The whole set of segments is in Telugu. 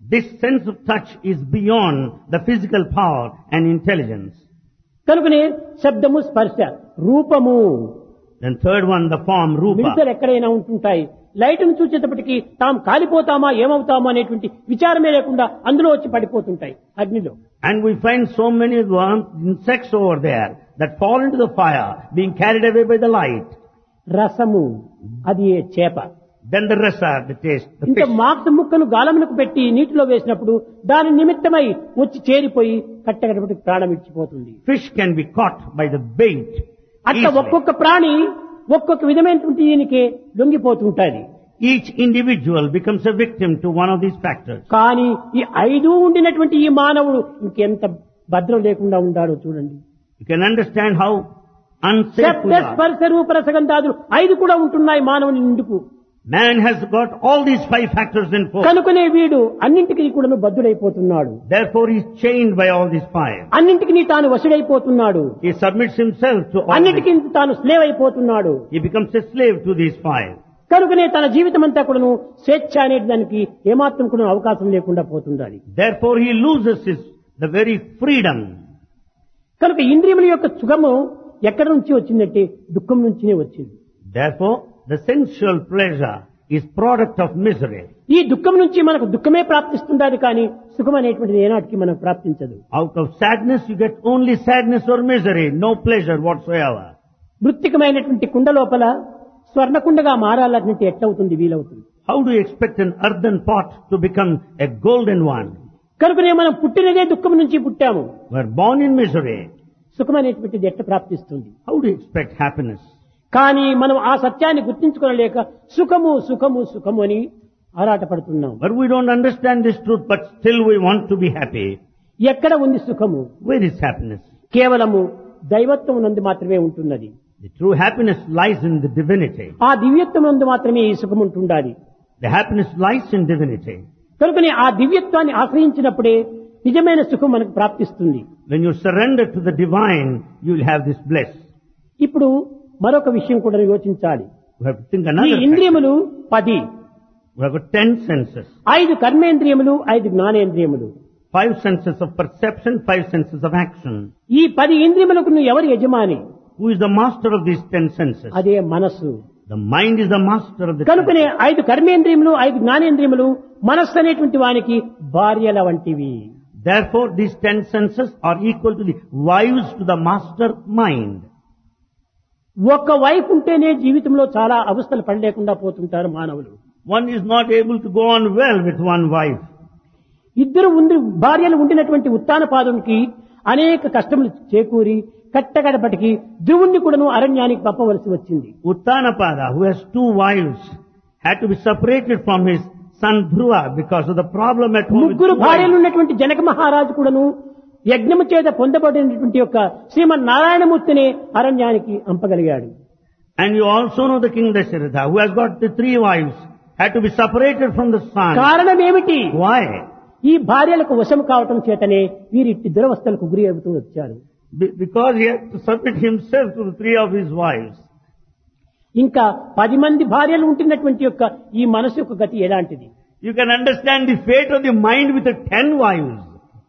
This sense of touch is beyond the physical power and intelligence. కనుకనే శబ్దము స్పర్శ రూపము Then third one, the form, rupa. మిడతలు ఎక్కడైనా ఉంటుంటాయి లైట్ను చూసేటప్పటికి తాము కాలిపోతామా ఏమవుతామా అనేటువంటి విచారమే లేకుండా అందులో వచ్చి పడిపోతుంటాయి అగ్నిలో And we find so many worms, insects over there that fall into the fire, being carried away by the light. రసము అది ఏ చేప Then the rasa, the taste, the ఇంకా fish. మాంస ముక్కను గాలమునకు పెట్టి నీటిలో వేసినప్పుడు దాని నిమిత్తమై వచ్చి చేరిపోయి కట్టగడపటి ప్రాణం ఇచ్చిపోతుంది Fish can be caught by the bait. అట్లా easily. ఒక్కొక్క ప్రాణి ఒక్కొక్క విధమైనటువంటి దీనికి లొంగిపోతుంటది Each individual becomes a victim to one of these factors. కానీ ఈ ఐదు ఉండినటువంటి ఈ మానవుడు ఇంకెంత భద్రం లేకుండా ఉండాడో చూడండి You can understand how unsafe శబ్ద we are. స్పర్శ రూప రసగంధాదులు ఐదు కూడా ఉంటున్నాయి మానవుని నిండుకు Man has got all these five factors in force. కనుకనే వీడు అన్నింటికి కూడా బద్దుడైపోతున్నాడు Therefore he is chained by all these five. అన్నింటికి తాను వశుడైపోతున్నాడు He submits himself to all అన్నిటికీ these. తాను స్లేవ్ అయిపోతున్నాడు He becomes a slave to these five. కనుకనే తన జీవితం అంతా కూడాను స్వేచ్ఛ అనే దానికి ఏమాత్రం కూడా అవకాశం లేకుండా పోతుండాలి Therefore he loses his, the very freedom. కనుక ఇంద్రియముల యొక్క సుఖము ఎక్కడి నుంచి వచ్చిందంటే దుఃఖం నుంచినే వచ్చింది Therefore the sensual pleasure is product of misery. ఈ దుఃఖం నుంచి మనకు దుఃఖమే ప్రాప్తిస్తుండాలి కానీ సుఖం అనేటువంటిది ఏనాటికి మనకు ప్రాప్తించదు Out of sadness you get only sadness or misery, no pleasure whatsoever. మృత్తికమైనటువంటి కుండ లోపల స్వర్ణకుండగా మారాలంటే ఎట్లవుతుంది వీలవుతుంది How do you expect an earthen pot to become a golden one? కనుకనే మనం పుట్టినదే దుఃఖం నుంచి పుట్టాము We're born in misery. సుఖం అనేటువంటిది ఎట్ట ప్రాప్తిస్తుంది How do you expect happiness? కానీ మనం ఆ సత్యాన్ని గుర్తించుకోలేక సుఖము సుఖము సుఖము అని ఆరాటపడుతున్నాం But we don't understand this truth, but still we want to be happy. ఎక్కడ ఉంది సుఖము Where is happiness? కేవలము దైవత్వం నందు మాత్రమే ఉంటున్నది The true happiness lies in the divinity. ఆ దివ్యత్వం నందు మాత్రమే ఈ సుఖం ఉంటుండాలి The happiness lies in divinity. కనుకనే ఆ దివ్యత్వాన్ని ఆశ్రయించినప్పుడే నిజమైన సుఖం మనకు ప్రాప్తిస్తుంది When you surrender to the divine, you'll have this bliss. ఇప్పుడు మరొక విషయం కూడా యోచించాలి You have to think ఈ another. factor. ఇంద్రియములు పది We have got ten senses. ఐదు కర్మేంద్రియములు ఐదు జ్ఞానేంద్రియములు Five senses of perception, five senses of action. ఈ పది ఇంద్రియములకు ఎవరు యజమాని Who is the master of these ten senses? అదే మనస్సు The mind is the master of the కనుకనే senses. ఐదు కర్మేంద్రియములు ఐదు జ్ఞానేంద్రియములు మనస్సు అనేటువంటి వానికి భార్యల వంటివి Therefore, these ten senses are equal to the wives to the master mind. ఒక్క వైపు ఉంటేనే జీవితంలో చాలా అవస్థలు పడలేకుండా పోతుంటారు మానవులు One is not able to go on well with one wife. ఇద్దరు ఉండి భార్యలు ఉండినటువంటి ఉత్తాన పాదంకి అనేక కష్టములు చేకూరి కట్టగడపటికి ధ్రువుణ్ణి కూడాను అరణ్యానికి పంపవలసి వచ్చింది Uttanapada, who has two wives, had to be separated from his son Dhruva because of the problem at home. with ముగ్గురు two భార్యలు wives. ఉన్నటువంటి జనక మహారాజు కూడాను యజ్ఞము చేత పొందబడినటువంటి యొక్క శ్రీమన్ నారాయణమూర్తిని అరణ్యానికి పంపగలిగాడు And you also know the king Dasharatha, who has got the three wives, had to be separated from the son. కారణం ఏమిటి Why? ఈ భార్యలకు వశం కావటం చేతనే వీరిట్టి దురవస్థలకు గురి అవుతూ వచ్చారు Be- because he had to submit himself to the three of his wives. ఇంకా పది మంది భార్యలు ఉంటున్నటువంటి యొక్క ఈ మనసు యొక్క గతి ఎలాంటిది You can understand the fate of the mind with the ten wives.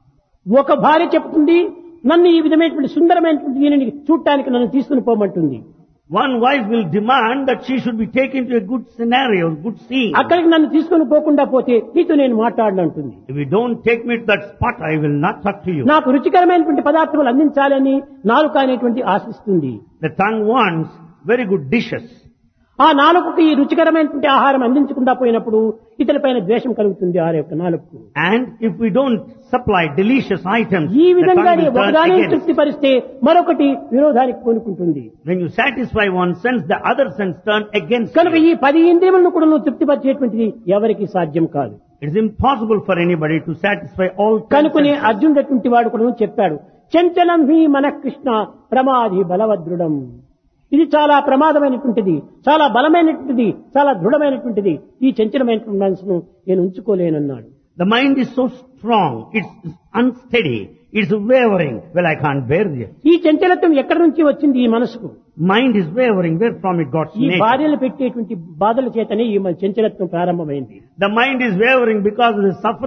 ఒక భార్య చెప్తుంది నన్ను ఈ విధమైనటువంటి సుందరమైనటువంటి దీనిని చూడటానికి నన్ను తీసుకుని పోమంటుంది One wife will demand that she should be taken to a good scenario, good scene. అక్కడికి నన్ను తీసుకుని పోకుండా పోతే నీతో నేను మాట్లాడనంటుంది If you don't take me to that spot, I will not talk to you. నాకు రుచికరమైనటువంటి పదార్థములు అందించాలని నాలుక అనేటువంటి ఆశిస్తుంది The tongue wants very good dishes. ఆ నాలుకకు ఈ రుచికరమైనటువంటి ఆహారం అందించకుండా పోయినప్పుడు ఇతరులపైన ద్వేషం కలుగుతుంది ఆ యొక్క నాలుకకు And if we don't supply delicious items, ఈ the విధంగానే tongue will turn ఒకదాని against. తృప్తిపరిస్తే మరొకటి విరోధానికి పూనుకుంటుంది When you satisfy one sense, the other sense turn against కనుక you. ఈ పది ఇంద్రియములను కూడా నువ్వు తృప్తిపరిచేటువంటిది ఎవరికి సాధ్యం కాదు It is impossible for anybody to satisfy all ten కనుకునే senses. అర్జునుడటువంటి వాడు కూడా చెప్పాడు చంచలం హి మన కృష్ణ ప్రమాది బలవద్రుడం ఇది చాలా ప్రమాదమైనటువంటిది చాలా బలమైనటువంటిది చాలా దృఢమైనటువంటిది ఈ చంచలమైనటువంటి మనసును నేను ఉంచుకోలేనన్నాడు The mind is so strong, it's unsteady, it's wavering. Well, I can't bear this. ఈ చంచలత్వం ఎక్కడి నుంచి వచ్చింది ఈ మనసుకు Mind is wavering, where from it got ఈ nature. భార్యలు పెట్టేటువంటి బాధల చేతనే ఈ మన చంచలత్వం ప్రారంభమైంది The mind is wavering because of the suffering